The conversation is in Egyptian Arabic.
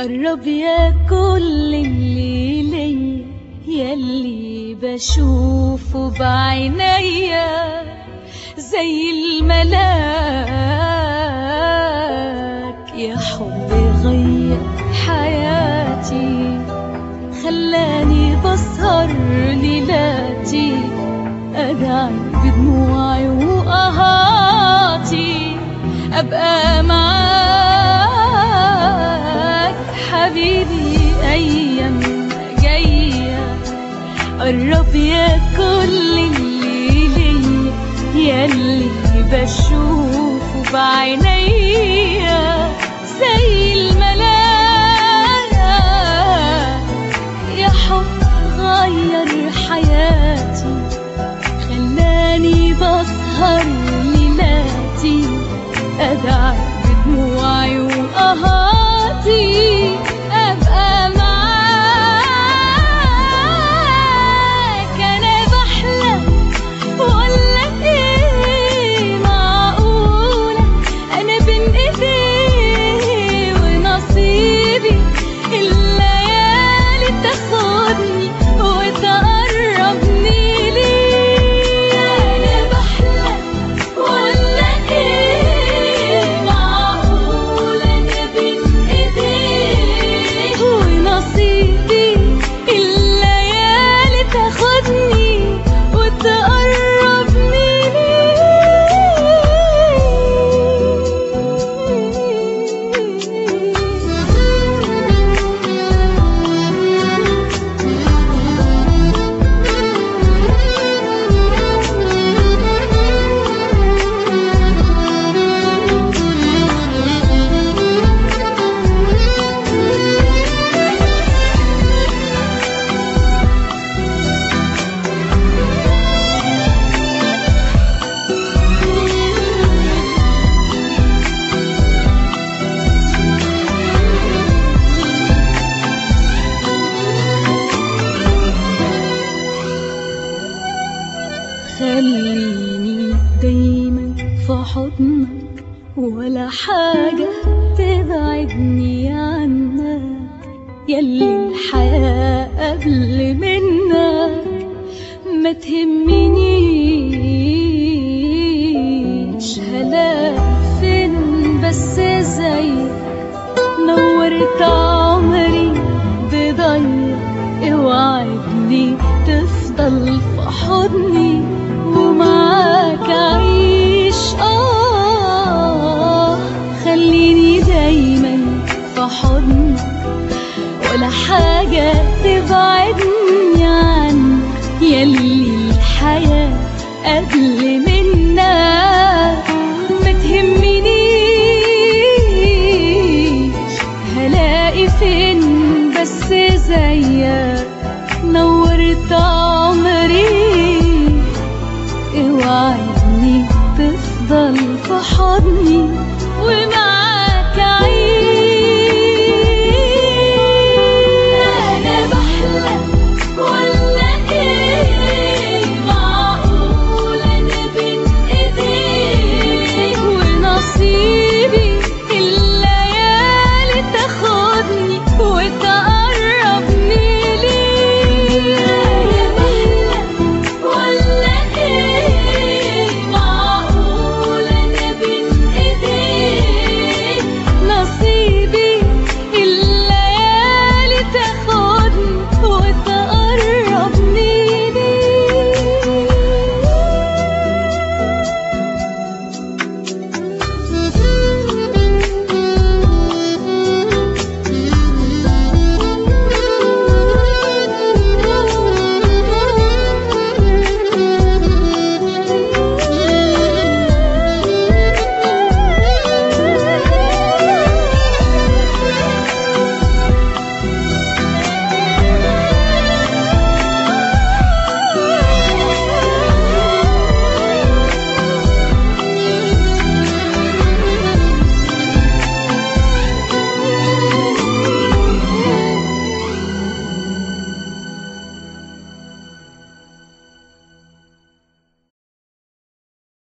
قرب يا كل اللي ليا يلي بشوفه بعينيا زي الملاك يا حب غير حياتي خلاني بسهر ليلاتي أدعي بدموعي وقهاتي أبقى معاك حبيبي أيام جاية قرب يا كل اللي ليا يلي بشوفه بعينيا زي الملاك يا حب غير حياتي خلاني بسهر ليلاتي أدعي بدموعي وقهاتي أبقى معاك أنا بحلم ولا إيه معقولة أنا بين إيديه ونصيبي الليالي تاخدني وتقربني ليه أنا بحلم ولا إيه معقولة أنا بين إيديه ونصيبي الليالي تاخدني وتقربني خليني دايما في حضنك ولا حاجة تبعدني عنك يلي الحياة قبل منك ما تهمنيش هلاقي فين بس زيك نورت عمري بضيق اوعدني تفضل في حضني ومعاك اعيش اه خليني دايما في حضنك ولا حاجة تبعدني عنك يلي الحياة قبل منك ما تهمنيش هلاقي فين بس زيك نورت عمري اوعدني تفضل في حضني وما